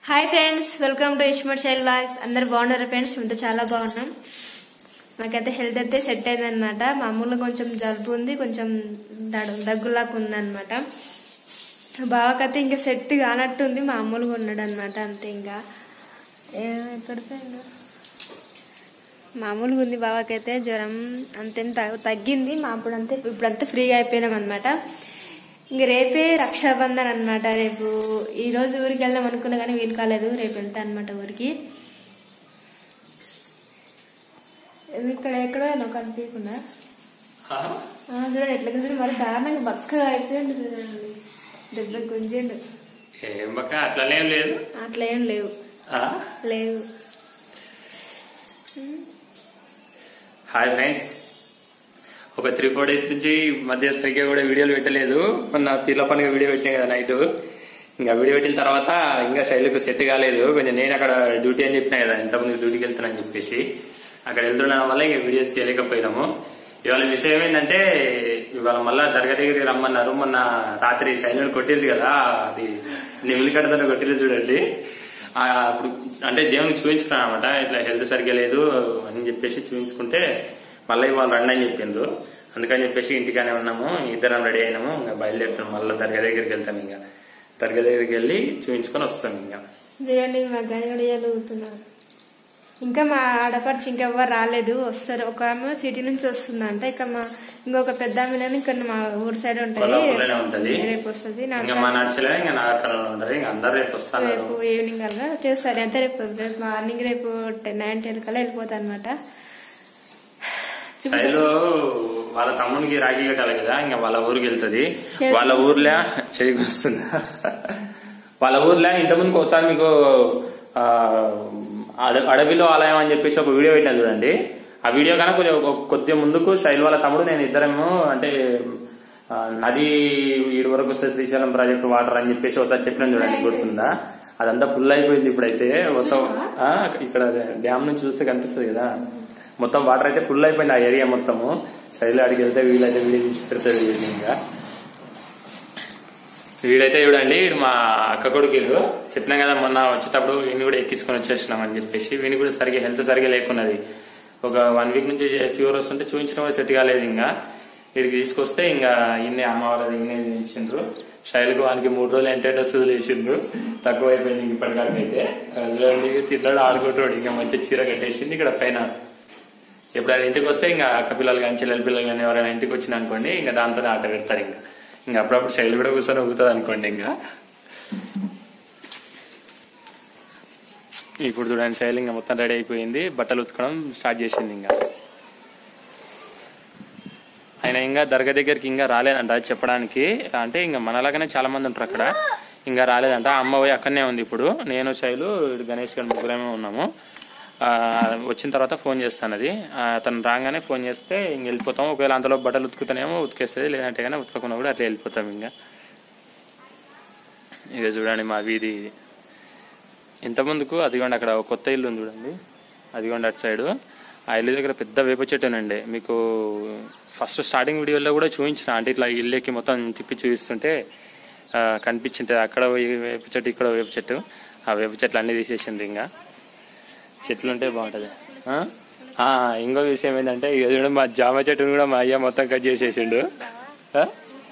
Hi friends welcome to Ishmat Shail blogs అందరు బాగున్నారు friends ఇంత చాలా బాగున్నాం నాకైతే హెల్త్ అయితే సెట్ అయిందనమాట మామూలుగా కొంచెం జలుబు ఉంది కొంచెం దడు దగ్గులాగా ఉందన్నమాట బావకైతే ఇంకా సెట్ కానట్టుంది మామూలుగా ఉన్నాడు అనమాట అంతే ఇంకా ఏ- ఎక్కడ పోయిండు? మామూలుగా ఉంది బావకైతే జ్వరం అంతేం తగ్గ- తగ్గింది మా అప్పుడంతే ఇప్పుడంతా ఫ్రీగా అయిపోయినాం అనమాట ఇంక రేపే రక్షాబంధన్ అన్నమాట రేపు ఈ రోజు ఊరికి వెళ్దాం అనుకున్నా కానీ వీలు కాలేదు రేపు వెళ్తా అనమాట ఊరికి ఇది ఇక్కడ ఎక్కడో ఒకటి తీయకుండా ఆ, చూడండి ఎట్లా చూడండి మరి దారుణంగా బక్కగా అయిపోయింది చూడండి దెబ్బ గుంజిండు ఏం బక్క అట్లనేం లేదు అట్లా ఏం లేవు ఆ? లేవు హాయ్ ఫ్రెండ్స్ ఒక త్రీ ఫోర్ డేస్ నుంచి ఈ మధ్య సరిగ్గా కూడా వీడియోలు పెట్టలేదు మొన్న పీర్ల పండుగ వీడియో పెట్టాం కదా నైట్ ఇంకా వీడియో పెట్టిన తర్వాత ఇంకా శైలికి సెట్ కాలేదు కొంచెం నేను అక్కడ డ్యూటీ అని చెప్పినా కదా ఇంతకుముందు డ్యూటీకి వెళ్తానని చెప్పేసి అక్కడ వెళ్తుండడం వల్ల ఇంకా వీడియోస్ తీయలేకపోయినాము ఇవాళ విషయం ఏంటంటే ఇవాళ మళ్ళా దర్గా దగ్గరికి రమ్మన్నారు మొన్న రాత్రి శైలిని కొట్టింది కదా అది నిమిలి కడతలో కొట్టింది చూడండి ఆ, అప్పుడు అంటే దేవునికి చూపించుకున్నాను అనమాట ఇట్లా హెల్త్ సరిగ్గా లేదు అని చెప్పేసి చూపించుకుంటే మళ్ళీ ఇవాళ రండి అని చెప్పిండ్రు అందుకని చెప్పేసి ఇంటికానే ఉన్నాము ఇద్దరం రెడీ అయినాము ఇంకా బయలుదేరుతాం మళ్ళీ దర్గా దగ్గరికి వెళ్తాం ఇంకా దర్గా దగ్గరికి వెళ్ళి చూపించుకొని వస్తాం ఇంకా చూడండి మా గనిగడియాలు ఊతున్నారు ఇంకా మా ఆడపడుచు ఇంకెవ్వరు రాలేదు వస్తారు ఒక ఆమె సిటీ నుంచి వస్తుందంట ఇక మా ఇంకొక పెద్ద ఆమె ఇక్కడ మా ఊరు సైడ్ ఉంటుంది కొల్లాపూర్లోనే ఉంటది రేపు వస్తుంది ఇంకా మా నడిచలే ఇంకా నాగర్కర్ణంలో ఉంటది ఇంకా అందరు రేపు వస్తారు రేపు ఈవినింగ్ కల్లా చేస్తారు ఎంత రేపు రేపు మార్నింగ్ రేపు నైన్ టెన్ కల్లా వెళ్ళిపోతా అనమాట శైలు వాళ్ళ తమ్మునికి రాఖీ కట్టాలి కదా ఇంకా వాళ్ళ ఊరికి వెళ్తుంది వాళ్ళ ఊర్లో చేయకొస్తుంది వాళ్ళ ఊర్లో ఇంతకుముందుకు ఒకసారి మీకు ఆ, అడ- అడవిలో ఆలయం అని చెప్పేసి ఒక వీడియో పెట్టినా చూడండి ఆ వీడియో కన్నా కొంచెం ఒక- కొద్దిగా ముందుకు శైలు వాళ్ళ తమ్ముడు నేను ఇద్దరేమో అంటే ఆ, నది ఈడు వరకు వస్తే శ్రీశైలం ప్రాజెక్టు వాటర్ అని చెప్పేసి ఒకసారి చెప్పినాను చూడండి గుర్తుందా అదంతా ఫుల్ అయిపోయింది ఇప్పుడైతే మొత్తం ఆ, ఇక్కడ డ్యామ్ నుంచి చూస్తే కనిపిస్తుంది కదా మొత్తం వాటర్ అయితే ఫుల్ అయిపోయింది ఆ ఏరియా మొత్తము శైలి అడిగి వెళ్తే వీళ్ళైతే వీడి నుంచి పెడతాడు వీడిని ఇంకా వీడైతే చూడండి వీడు మా అక్క కొడుకులు చెప్పినాం కదా మొన్న వచ్చేటప్పుడు వీడిని కూడా ఎక్కించుకొని వచ్చేసినాం అని చెప్పేసి వీని కూడా సరిగా హెల్త్ సరిగా లేకున్నది ఒక వన్ వీక్ నుంచి ఫీవర్ వస్తుంటే చూపించడం కూడా సెట్ కాలేదు ఇంకా వీడికి తీసుకొస్తే ఇంకా ఇన్ని అమ్మ వాళ్ళది ఇన్ని ఇచ్చిండ్రు శైలికి వానికి మూడు రోజులు ఎంటెంట్ వస్తుంది వేసిండ్రు తక్కువ అయిపోయింది ఇంక ఇప్పటికాడికైతే చూడండి తిన్నాడు ఆడుకుంటాడు ఇంకా మంచి చీర కట్టేసింది ఇక్కడ పైన ఎప్పుడైనా ఇంటికి వస్తే ఇంకా అక్క పిల్లలు కానీ చెల్లెల పిల్లలు కానీ ఎవరైనా ఇంటికి వచ్చిన అనుకోండి ఇంకా దాంతోనే ఆట పెడతారు ఇంకా ఇంకా అప్పుడప్పుడు శైలి కూడా కూర్చొని ఊగుతుంది అనుకోండి ఇంకా ఇప్పుడు చూడండి శైలి ఇంకా మొత్తం రెడీ అయిపోయింది బట్టలు ఉతకడం స్టార్ట్ చేసింది ఇంకా ఆయన ఇంకా దర్గా దగ్గరికి ఇంకా రాలేదంట చెప్పడానికి అంటే ఇంకా మనలాగానే చాలా మంది ఉంటారు అక్కడ ఇంకా రాలేదంట అమ్మ పోయి అక్కడనే ఉంది ఇప్పుడు నేను శైలు ఇటు గణేష్ గారు ముగ్గురేమే ఉన్నాము ఆ, వచ్చిన తర్వాత ఫోన్ చేస్తాను అది ఆ, అతను రాగానే ఫోన్ చేస్తే ఇంక వెళ్ళిపోతాం ఒకవేళ అంతలో బట్టలు ఉతుకుతానేమో ఉతికేస్తుంది లేదంటే కానీ ఉతకకుండా కూడా అట్లా వెళ్ళిపోతాం ఇంకా ఇక చూడండి మా వీధి ఇది ఇంత ముందుకు అదిగోండి అక్కడ ఒక కొత్త ఇల్లు ఉంది చూడండి అదిగోండి అటు సైడ్ ఆ ఇల్లు దగ్గర పెద్ద వేప చెట్టునండి మీకు ఫస్ట్ స్టార్టింగ్ వీడియోలో కూడా చూపించిన అంటే ఇట్లా ఇల్లుకి మొత్తం తిప్పి చూపిస్తుంటే ఆ, కనిపించింది అక్కడ ఓ వేప చెట్టు ఇక్కడ ఓ వేప చెట్టు ఆ వేప చెట్లు అన్ని తీసేసింది ఇంకా చెట్లు ఉంటే బాగుంటది ఆ? ఆ, ఇంకో విషయం ఏంటంటే ఇక చూడండి మా జామ చెట్టును కూడా మా అయ్య మొత్తం కట్ చేసేసిండు ఆ?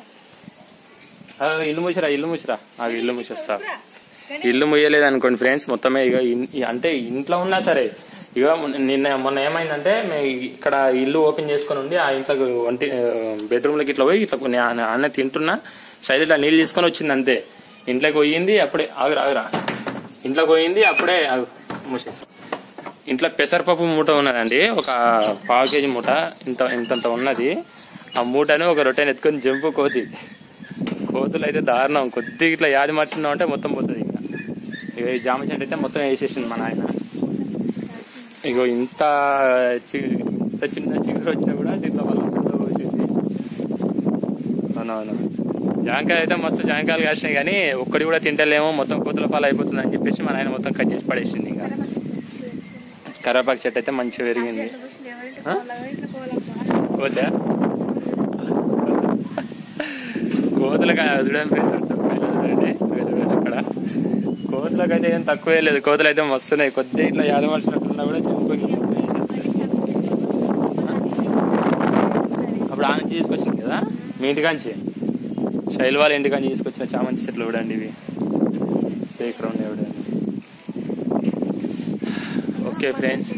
ఆ, ఇల్లు మూసిరా ఇల్లు మూసిరా ఆ ఇల్లు మూసేస్తా ఇల్లు ముయ్యలేదు అనుకోండి ఫ్రెండ్స్ మొత్తమే ఇక ఇన్- అంటే ఇంట్లో ఉన్నా సరే ఇక నిన్న మొన్న ఏమైందంటే మేము ఇక్కడ ఇల్లు ఓపెన్ చేసుకొని ఉండి ఆ ఇంట్లో వంటి బెడ్రూమ్ లోకి ఇట్లా పోయి ఇట్లా కొన్ని ఆ- అన్న తింటున్నా సైడ్ ఇట్లా నీళ్ళు తీసుకొని వచ్చింది అంతే ఇంట్లోకి పోయింది అప్పుడే ఆగురా ఆగురా ఇంట్లోకి పోయింది అప్పుడే ఆగు, మూసే ఇంట్లో పెసరపప్పు మూట ఉన్నదండి ఒక పావు కేజీ మూట ఇంత ఇంతంత ఉన్నది ఆ మూటని ఒక రొట్టెని ఎత్తుకొని జంపు కోతి కోతులు అయితే దారుణం కొద్దిగా ఇట్లా యాది మార్చున్నాం అంటే మొత్తం పోతుంది ఇంకా ఇక ఈ జామ చెట్టు అయితే మొత్తం వేసేసింది మా నాయన ఇగో ఇంత చి- ఇంత చిన్న చిగురు వచ్చినా కూడా దీంట్లో వల్ల మొత్తం పోసింది అవునవును జాంకాయలు అయితే మస్తు జాంకాయలు కాసినాయి కానీ ఒక్కడి కూడా తింటలేమో మొత్తం కోతుల పాలు అయిపోతుంది అని చెప్పేసి మా నాయన మొత్తం కట్ చేసి పడేసింది ఇంకా కరేపాకు చెట్టు అయితే మంచిగా పెరిగింది ఆ? పోతే కోతులు కా- చూడండి ఫ్రెండ్స్ చూడండి ఇదిగో చూడండి అక్కడ కోతులు కోతులకు అయితే ఏం తక్కువే లేదు కోతులు అయితే మస్తున్నాయి కొద్ది ఇట్లా యాద మనుషులున్నా కూడా చెప్పుకొని అప్పుడు ఆ నుంచి తీసుకొచ్చింది కదా మీ ఇంటికాంచి శైలు వాళ్ళ ఇంటికాంచి తీసుకొచ్చిన చామంతి చెట్లు చూడండి ఇవి బేక్ రౌండ్ చూడండి ఓకే ఫ్రెండ్స్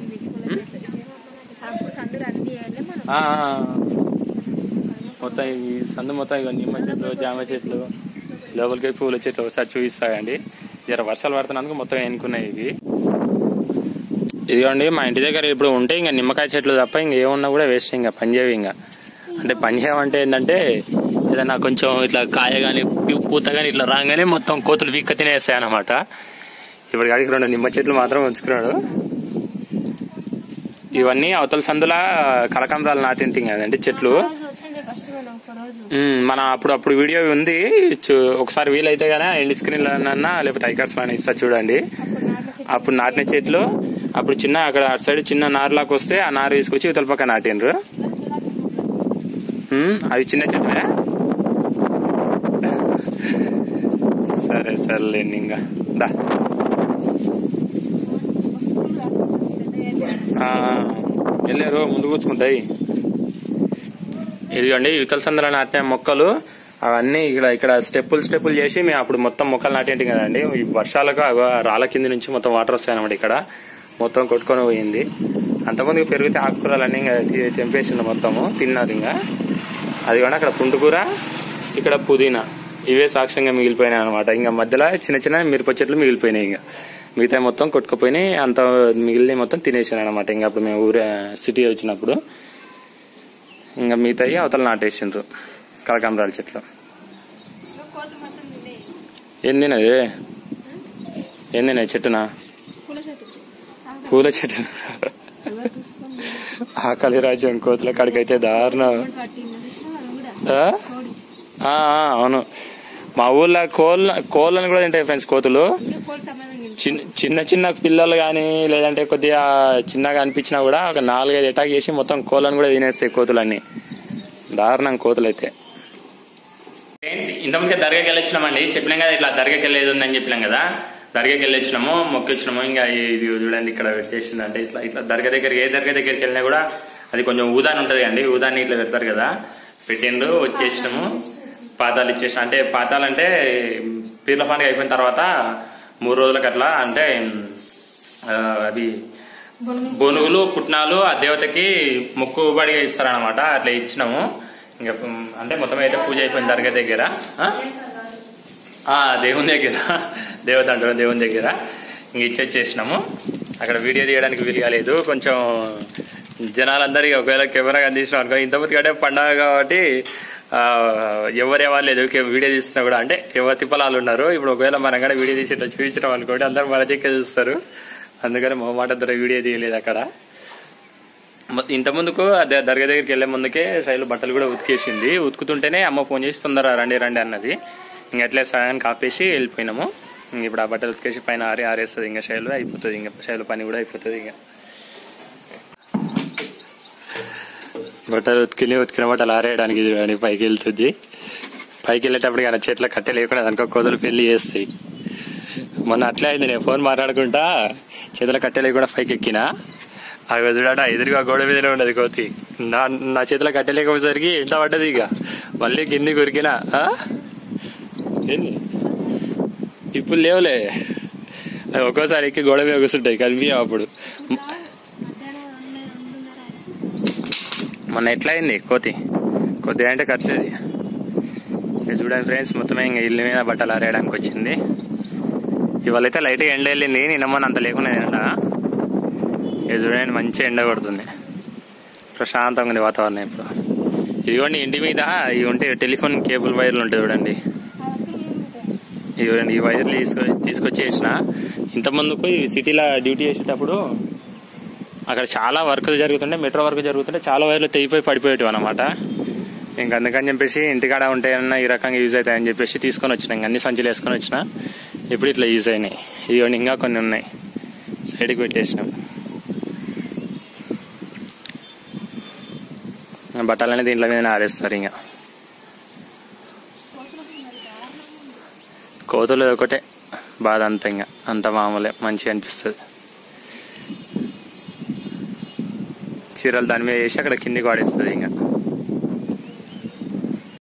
సందులు అన్ని వేయాలి మనం ఆ, మొత్తం ఈ సందు మొత్తం ఇక నిమ్మ చెట్లు జామ చెట్లు లోపలికి పూల చెట్లు ఒకసారి చూపిస్తాయండి జర వర్షాలు పడుతున్నందుకు మొత్తం ఎన్నుకున్నాయి ఇవి ఇదిగోండి మా ఇంటి దగ్గర ఇప్పుడు ఉంటే ఇంకా నిమ్మకాయ చెట్లు తప్ప ఇంక ఏమున్నా కూడా వేస్ట్ ఇంకా పనిచేయవు ఇంకా అంటే పనిచేయమంటే ఏంటంటే ఏదైనా కొంచెం ఇట్లా కాయ కానీ పూత కానీ ఇట్లా రాగానే మొత్తం కోతులు వీక్క తినేస్తాయి అన్నమాట ఇప్పుడు కాడికి రెండు నిమ్మ చెట్లు మాత్రం ఉంచుకున్నాడు ఇవన్నీ అవతల సందుల కలకంబరాలు నాటింటి కదండి చెట్లు వచ్చింది ఫస్ట్ మనం ఒక రోజు మ్మ్, మన అప్పుడు అప్పుడు వీడియో ఉంది చూ- ఒకసారి వీలైతే గానీ ఎండ్ స్క్రీన్ లోనన్నా లేకపోతే ఐకార్స్ లోనే ఇస్తా చూడండి అప్పుడు నాటిన చెట్లు అప్పుడు చిన్న అక్కడ అటు సైడ్ చిన్న నారులాగా వస్తే ఆ నారు తీసుకొచ్చి ఇవతల పక్క నాటిండ్రు మ్మ్, అవి చిన్న చెట్లే సరే సరేలేండి ఇంకా దా ఆ, వెళ్ళారు ముందు కూర్చుకుంటాయి ఇదిగోండి యువతల సందులో నాటిన మొక్కలు అవన్నీ ఇక్కడ ఇక్కడ స్టెప్పులు స్టెప్పులు చేసి మేము అప్పుడు మొత్తం మొక్కలు నాటేంటి కదండి ఈ వర్షాలకు అగో ఆ రాళ్ళ కింద నుంచి మొత్తం వాటర్ వస్తాయన్నమాట ఇక్కడ మొత్తం కొట్టుకొని పోయింది అంతకుముందు పెరిగితే ఆకుకూరలన్నీ ఇంకా తీ- తెంపేసిండు మొత్తము తిన్నారు ఇంకా అది కూడా అక్కడ పుంటుకూర ఇక్కడ పుదీనా ఇవే సాక్ష్యంగా మిగిలిపోయినాయి అనమాట ఇంకా మధ్యలో చిన్న చిన్న మిరప చెట్లు మిగిలిపోయినాయి ఇంకా మిగతా మొత్తం కొట్టుకుపోయినాయి అంత మిగిలిన మొత్తం తినేసాను అనమాట ఇంకా అప్పుడు మేము ఊరే సిటీ వచ్చినప్పుడు ఇంకా మిగతాయి అవతల నాటేసిండ్రు కలకాంబరాల చెట్లు కోత మొత్తం తినే ఏం తినది ఏం తినది చెట్టునా పూల చెట్టు పూల చెట్టు ఎవరు తీసుకొని ఆకలి రాజ్యం కోతుల కాడికైతే దారుణం పట్టింది చూసినా మనం కూడా ఆ? కోడి ఆ, ఆ, అవును మా ఊర్లో కోళ్ళ కోళ్ళని కూడా తింటాయి ఫ్రెండ్స్ కోతులు ఇంకా కోడి సంబంధం ఏంటి? చిన్న చిన్న చిన్న పిల్లలు కానీ లేదంటే కొద్దిగా చిన్నగా అనిపించినా కూడా ఒక నాలుగైదు అటాక్ చేసి మొత్తం కోళ్ళని కూడా తినేస్తాయి కోతులన్నీ దారుణం కోతులు అయితే ఇంతకుముందుకే దర్గాకి వెళ్ళొచ్చినామండి చెప్పినాం కదా ఇట్లా దర్గాకి వెళ్ళేది ఉందని చెప్పినాం కదా దర్గాకి వెళ్ళొచ్చినాము మొక్కొచ్చినాము ఇంకా ఇది చూడండి ఇక్కడ పెట్టేసింది అంటే ఇట్లా ఇట్లా దర్గా దగ్గరికి ఏ దర్గా దగ్గరికి వెళ్ళినా కూడా అది కొంచెం ఊదాని ఉంటది అండి ఊదాన్ని ఇట్లా పెడతారు కదా పెట్టిండ్రు వచ్చేసినాము పాతాలు ఇచ్చేసిన అంటే పాతాలు అంటే పీర్ల పండుగ అయిపోయిన తర్వాత మూడు రోజులకు అట్లా అంటే ఆ, అవి బొనుగులు పుట్నాలు ఆ దేవతకి మొక్కుబడిగా ఇస్తారనమాట అట్లా ఇచ్చినాము ఇంకా ఉమ్, అంటే మొత్తం అయితే పూజ అయిపోయింది దర్గా దగ్గర ఆ? ఆ, దేవుని దగ్గర దేవత అంటారు దేవుని దగ్గర ఇంక ఇచ్చేసేసినాము అక్కడ వీడియో తీయడానికి వీలు కాలేదు కొంచెం జనాలందరికీ ఒకవేళ కెమెరా అందించినాం అనుకో ఇంతమంది కంటే పండగ కాబట్టి ఆ, ఎవరు ఇవ్వలేదు వీడియో తీస్తున్నా కూడా అంటే ఎవరు తిప్పలాలు ఉన్నారు ఇప్పుడు ఒకవేళ మనం కూడా వీడియో తీసి ఇట్లా చూపించడం అనుకోండి అందరూ మన దిక్కే చూస్తారు అందుకని మా మాట ద్వారా వీడియో తీయలేదు అక్కడ మొత్తం ఇంత ముందుకు అదే దర్గా దగ్గరికి వెళ్లే ముందుకే శైలు బట్టలు కూడా ఉతికేసింది ఉతుకుతుంటేనే అమ్మ ఫోన్ చేసి తొందర రండి రండి అన్నది ఇంక ఎట్లే సగానికి ఆపేసి వెళ్ళిపోయినాము ఇంక ఇప్పుడు ఆ బట్టలు ఉతికేసి పైన ఆరి ఆరేస్తుంది ఇంకా శైలు అయిపోతుంది ఇంకా శైలు పని కూడా అయిపోతుంది ఇంకా బట్టలు ఉతికిని ఉతికిన బట్టలు ఆరేయడానికి ఇది చూడండి పైకి వెళ్తుంది పైకి వెళ్ళేటప్పుడు కానీ చెట్ల కట్టె లేకుండా దానికో కొదలు పెళ్లి చేస్తాయి మొన్న అట్లే అయింది నేను ఫోన్ మాట్లాడుకుంటా చేతుల కట్టె లేకుండా పైకి ఎక్కినా అవి చూడాట ఎదురుగా గోడ మీదనే ఉండదు కోతి నా నా చేతిలో కట్టె లేకపోయేసరికి ఎంట పడ్డది ఇక మళ్ళీ కింది కొరికినా ఆ? ఏంది ఇప్పుడు లేవులే అవి ఒక్కోసారి ఎక్కి గోడ మీద కూర్చుంటాయి కనిపించవు అప్పుడు మధ్యాహ్నం రెండు రెండున్నర మొన్న ఎట్లా అయింది కోతి కొద్దిగా అంటే ఖర్చు అది ఇది చూడండి ఫ్రెండ్స్ మొత్తం ఇంకా ఇల్లు మీద బట్టలు ఆరేయడానికి వచ్చింది ఇవాళ అయితే లైట్గా ఎండ వెళ్ళింది నిన్న మొన్న అంత లేకుండా ఎండ ఇది చూడండి మంచి ఎండ కొడుతుంది ప్రశాంతంగా ఉంది వాతావరణం ఇప్పుడు ఇదిగోండి ఇంటి మీద ఇవి ఉంటాయి టెలిఫోన్ కేబుల్ వైర్లు ఉంటాయి చూడండి ఇవి చూడండి ఈ వైర్లు తీసుకొ తీసుకొచ్చేసిన ఇంత ముందుకు ఈ సిటీలో డ్యూటీ చేసేటప్పుడు అక్కడ చాలా వర్క్ జరుగుతుంటే మెట్రో వర్క్ జరుగుతుంటే చాలా వైర్లు తెగిపోయి పడిపోయేటివి అనమాట ఇంక అందుకని చెప్పేసి ఇంటికాడ ఉంటాయన్న ఈ రకంగా యూజ్ అవుతాయని చెప్పేసి తీసుకొని వచ్చిన ఇంక అన్ని సంచులు వేసుకొని వచ్చిన ఇప్పుడు ఇట్లా యూజ్ అయినాయి ఇవన్నీ ఇంకా కొన్ని ఉన్నాయి సైడ్కి పెట్టేసినాం బట్టలన్నీ దీంట్లో మీద ఆరేస్తారు ఇంకా కోతులు ఒకటే బాధ అంత ఇంకా అంత మామూలే మంచిగా అనిపిస్తుంది చీరలు దాని మీద వేసి అక్కడ కిందికి వాడేస్తుంది ఇంకా